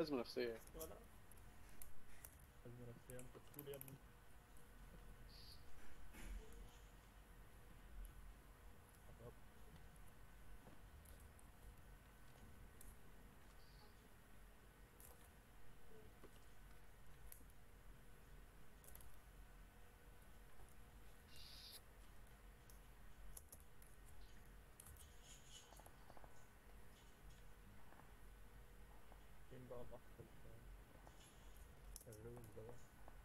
ازمه نفسيه ولا أزمة نفسية أنت بتقول يا ابني قربت. فين بقى الأخ ال- الروز ده بقى؟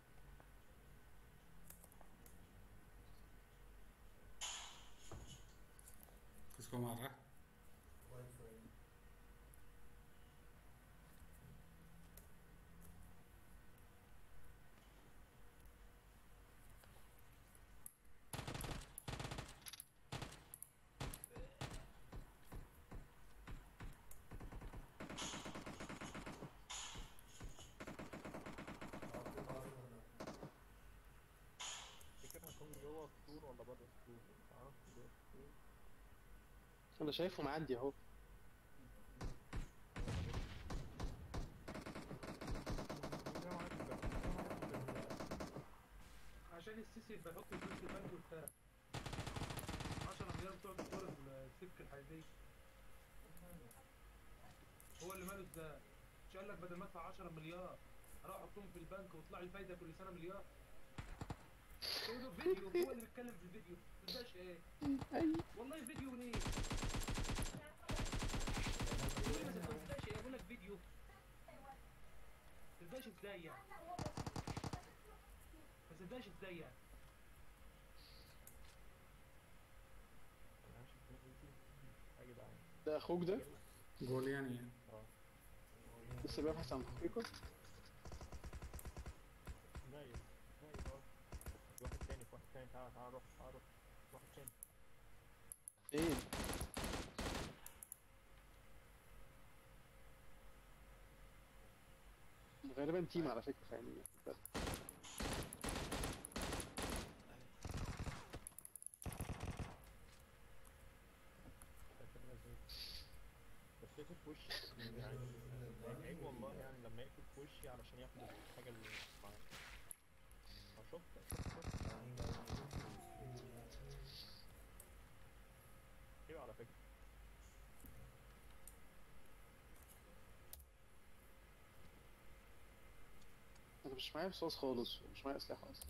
किसको मार रहा है تفتكر هيكون جوه السور ولا بره السور؟ معرفش جوه السور انا شايفه معدي اهو عشان السيسي بيحط فلوس في البنك وبتاع 10 مليار بتوع دكتور السلك الحديدية هو اللي ماله ده مش قال لك بدل ما ادفع 10 مليار اروح احطهم في البنك ويطلع لي فايده كل سنه مليار هو ده فيديو هو اللي بيتكلم في الفيديو ما تصدقش ايه والله فيديو ليه ما تصدقش ايه بقول لك فيديو ما تصدقش ازاي يعني ما تصدقش ازاي يعني يا جدعان ده اخوك ده गोलियां नहीं है لسه بيبحث عن حقيقه نايم نايم اهو في واحد تاني في واحد تاني تعال تعال روح تعال روح في واحد تاني ايه غالبا تيم على فكره يعني بس فاكر لازم بس يقفل في وشي يعني عيب والله يعني لما يقفل في وشي علشان ياخد الحاجة اللي معاه ما شفت شفت ايوه على فكرة انا مش معايا رصاص خالص ومش معايا اسلحه اصلا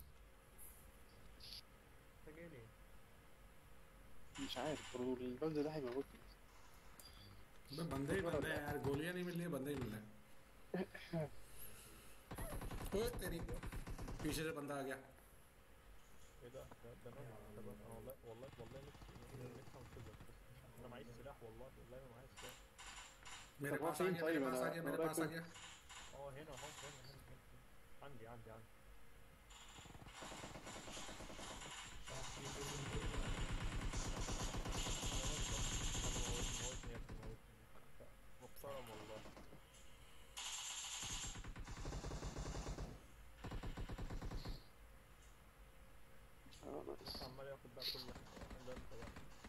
انت جاي ليه؟ مش عارف هو البلد ده هيموتني अबे बंदे ही बंदे हैं यार गोलियां नहीं मिल रही बंदे ही मिल रहे हैं ओए तेरी पीछे से बंदा आ गया ايه ده؟ ده ده انا ده انا أنا والله والله والله نفسي نفسي انقذك بس مش عارف. انا معيش سلاح والله والله ما معايا سلاح मेरे طب पास आ فين गया طيب؟ मेरे पास आ أنا- गया أنا मेरे पास आ رايكم- गया اه هنا اهو هنا هنا هنا عندي عندي عندي موتني موتني يا ابني موتني محترم والله اه نايس عمال ياخد بقى كل حاجة ده انت بقى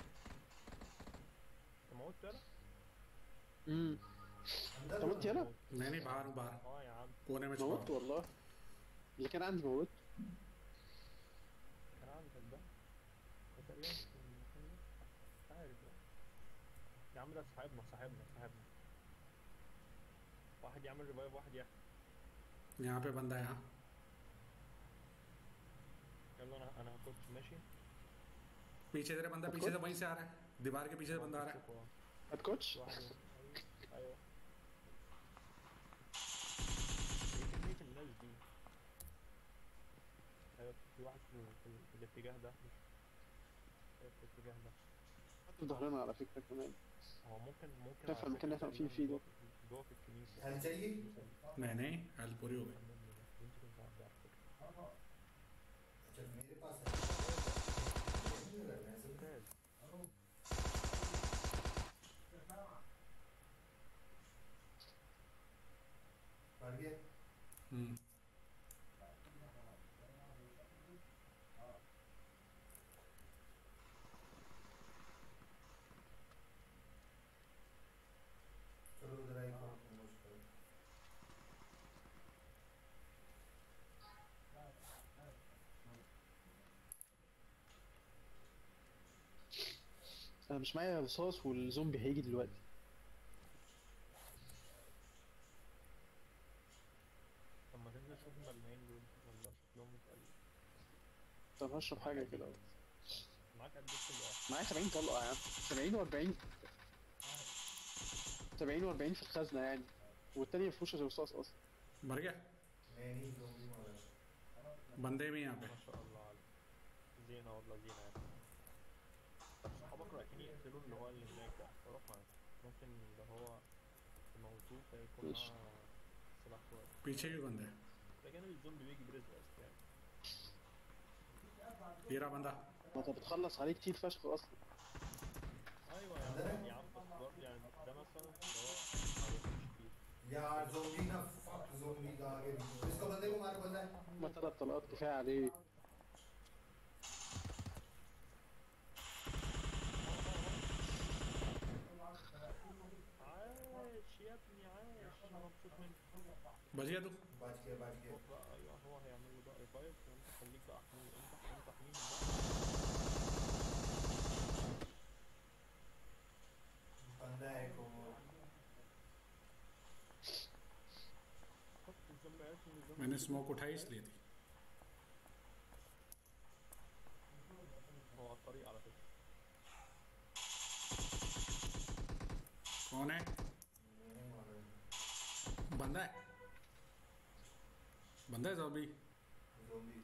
انت موت انا؟ امم انت مت يلا नहीं नहीं बाहर हूँ बाहर اه يا عم कोने में موت छुपा हूँ। والله اللي كان عندي موت كان عندك ده ده تقريبا في المكان ده مش عارف بقى يا عم ده صاحبنا صاحبنا صاحبنا واحد يعمل ريفايف واحد يحكي यहाँ पे बंदा है यहाँ يلا انا انا هاخد ماشي पीछे तेरे बंदा पीछे से वहीं से आ रहा है दीवार के पीछे से बंदा आ रहा है شوف هات كوتش واحد ايوه ايوه ايه كمية الناس دي ايوه في واحد في, في, في الاتجاه ده مش أيوة، في الاتجاه ده حط في ظهرنا على فكره كمان هو ممكن ممكن تعرف على المكان اللي فكرة احنا واقفين فيه ده؟ جوه في- جوه في الكنيسة هل चाहिए नहीं नहीं हेल्प पूरी हो गई انت كنت عارف ده على فكرة जब मेरे पास है नहीं लगना है सब ممتاز पढ़ गया हम्म चलो उधर आई करो انا مش معايا رصاص والزومبي هيجي دلوقتي طب ما تنزل شوف الملمين دول ولا شكلهم متقل طب هشرب حاجه كده معاك قد ايه كل واحد معايا 70 طلقه يا عم 70 و40 70 و40 في الخزنه يعني والتاني مفيهوش رصاص اصلا मर गया मैं नहीं जोम्बी मारा बंदे भी यहाँ पे ما شاء الله عليك زينة والله زينة يعني طب صحابك رايحين يقتلوا اللي هو اللي هناك ده روح معاه ممكن اللي هو يموتوه فيكون ماشي. معاه سلاح كويس पीछे भी बंदे हैं ده كان الزومبي بيجي برزق بس يعني ये रहा बंदा ما انت بتخلص عليه كتير فشخ اصلا ايوه يا عم يا عم بس برضه يعني ده مثلا اللي هو حاجة مش كتير यार जोम्बी ना फक जोम्बी का आगे इसको बंदे को मारो बंदा है هما تلات طلقات كفايه عليه عاش يا ابني عاش انا مبسوط منك बच गया तू बच गया बच गया فوق بقى ايوه هو هيعمل له بقى ريفايف وانت خليك بقى حميل انت انت حميل بقى बंदा है को حط الزومبي عارف ان الزومبي मैंने स्मोक उठाई इसलिए थी هو على الطريق على فكره कौन है नहीं मारा बंदा है बंदा है जॉम्बी जोम्बी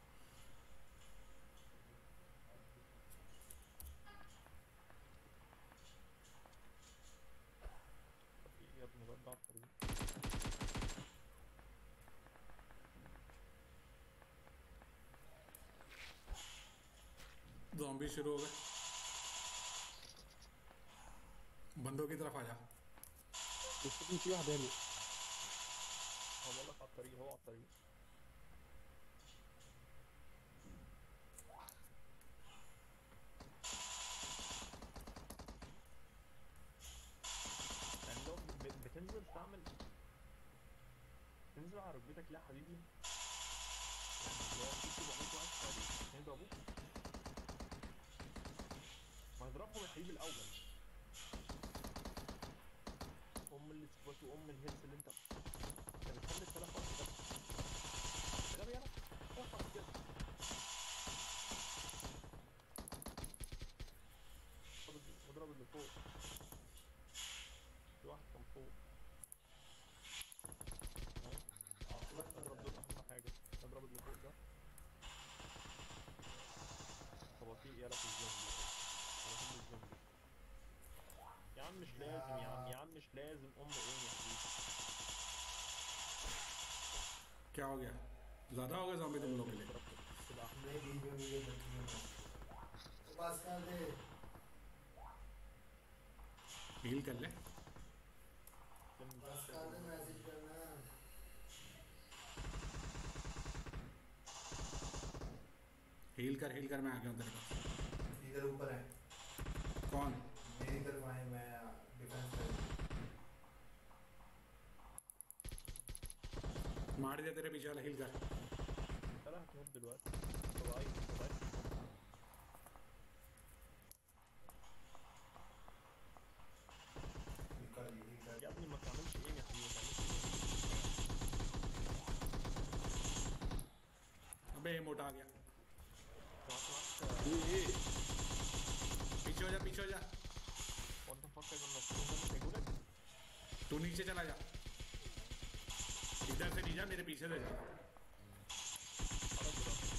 يا ابني الواد ده على الطريق जॉम्बी शुरू हो गए बंदों की तरफ आ जा المفروض ان في واحد هنا هو بقول لك على الطريق هو على الطريق يعني لو ب- بتنزل تعمل تنزل على ركبتك لا يا حبيبي يعني اللي هو في 700 واحد حواليك هيضربوك ما يضربهم يا حبيبي الاول ام السكوات وام الهيلث اللي انت انت بتخلي السلاح واحد بس غبي انا ارفع كده اضرب اضرب اللي فوق في واحد كان فوق اهو. اضرب دول اهم حاجه اضرب اللي فوق ده هو في يالا في الزومبي انا بحب الزومبي يا عم مش لازم يا عم يا عم مش لازم ام ايه يا حبيبي क्या हो गया ज्यादा हो गया जॉम्बी तुम लोग के लिए تبقى احمد नहीं बीच में मुझे बच्ची में बस कर दे हील कर ले बस कर दे मैसेज करना हील कर हील कर मैं आ गया हूँ तेरे पास इधर ऊपर है कौन मेरी तरफ आए मैं डिफेंस कर मार दिया तेरे पीछे वाला हील कर طلع هتموت دلوقتي طبيعي طبيعي निकाल ली निकाल يا ابني ما تعملش ايه يا حبيبي ما تعملش ايه अबे मोटा आ गया معاك معاك ايه ايه पीछे हो जा पीछे हो जा وانت مفكر ان السكون ده مش هيجولك तू नीचे चला जा इधर से नहीं जा मेरे पीछे से जा خلاص دلوقتي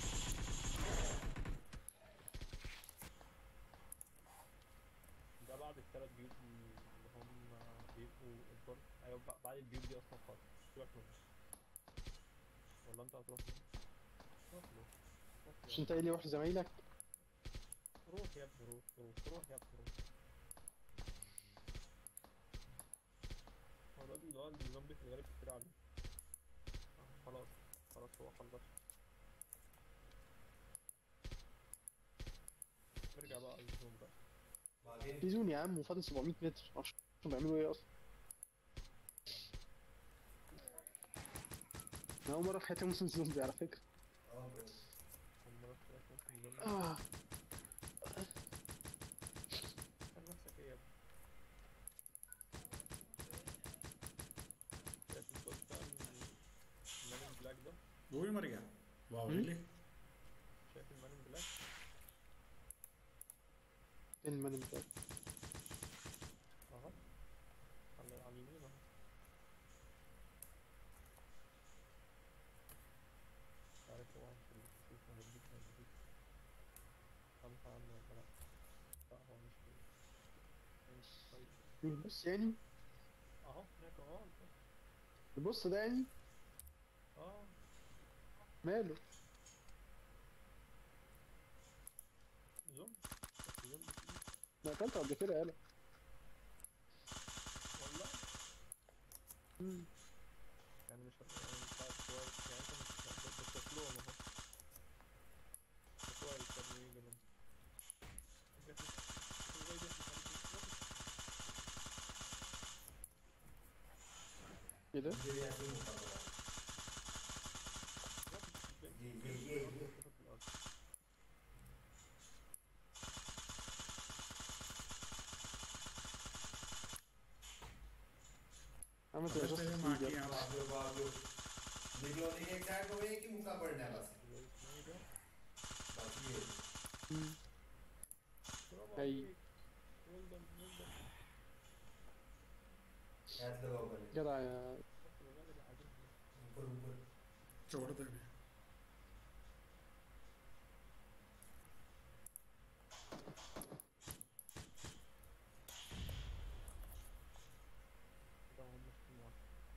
ده بعد الثلاث بيوت اللي هم بيبقوا البر ايوه بع- بعد البيوت دي اصلا خالص سيبك منهم ولا انت هتروح فين؟ روح له روح له. مش انت قايل لي واحد زمايلك روح يا ابني روح روح روح يا ابني روح هو ده اللي هو الزومبي في الغالب كتير عليه آه، خلاص خلاص هو خلص نرجع بقى الزوم بقى بعدين في زون يا عم وفاضل 700 متر معرفش هم بيعملوا ايه اصلا انا اول مره في حياتي موسم زومبي على فكره اه bro. هم بس ممكن الزوم آه. वो भी मर गया वाह रियली شايف المان ان بلاك فين المان بتاعك اهو على على اليمين اهو مش عارف هو في الشوف هيديك هيديك خمسة عنه ولا لا لا هو مش فيه ماشي طيب مين بص يعني اهو هناك اهو البص ده يعني اه ماله زوم زوم فيه انا اكلته قبل كده يالا والله مم. يعني مش يعني مش عارف كويس يعني انت مش بتاكلهم اهو كويس طب يجي منه جت ازاي دي مش عارف ايه ايه ده ये भी ऐसे ही मुक्का पड़ा ये ये ये ये عملت अबे اجازة तेरे माँ की جديدة. आँख बाप रे बाप रे निकलो नहीं एक साइड को एक ही मुक्का पड़ना है बस बस ये مم. برافو أي. عليك well done well done ऐसे लगाओ पहले جدع يا الغالب عاجبني ऊपर ऊपर छोड़ दे भी كده هم في واحد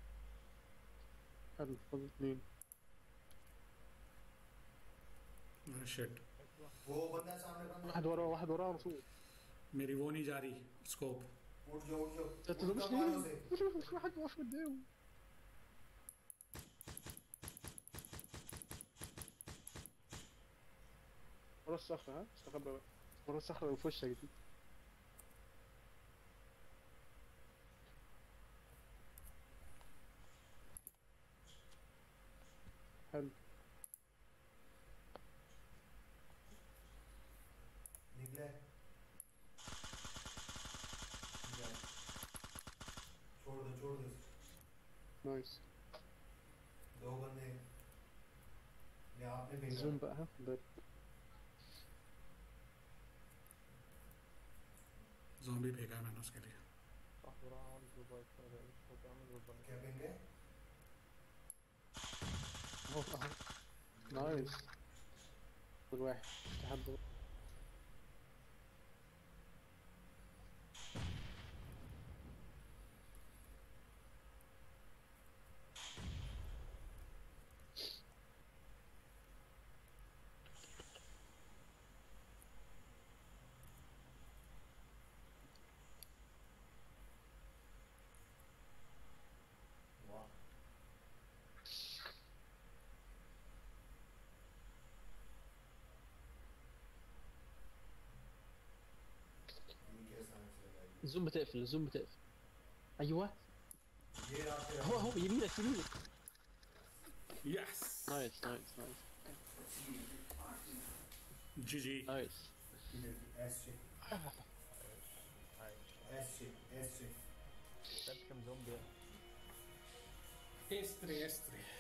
حلو فاضل اتنين शिट حلو वो बंदा सामने बंदा واحد وراه واحد وراه على طول मेरी वो नहीं जा रही स्कोप उठ जाओ उठ जाओ انت ده مش मुक्का मारो ليه उसे في واحد واقف قدامه ورا الصخرة ها استخبى بقى ورا الصخرة اللي في وشك دي حلو निकले जा। छोड़ दो छोड़ दो نايس दो बंदे ये आपने भेजा زوم بقى ها ده जॉम्बी फेंका है मैंने उसके लिए صاحبي راح عامل ريفايف انا بقى مش فاكر عامل ريفايف क्या पिंग है اهو اهو نايس كل واحد تحب वाह ये क्या साइंस लगाई الزوم بتقفل الزوم بتقفل ايوه ये रास्ते اهو اهو يمينك يمينك यस نايس نايس نايس जी जी نايس एस से عايش एस से एस से ده كام زومبي استري استري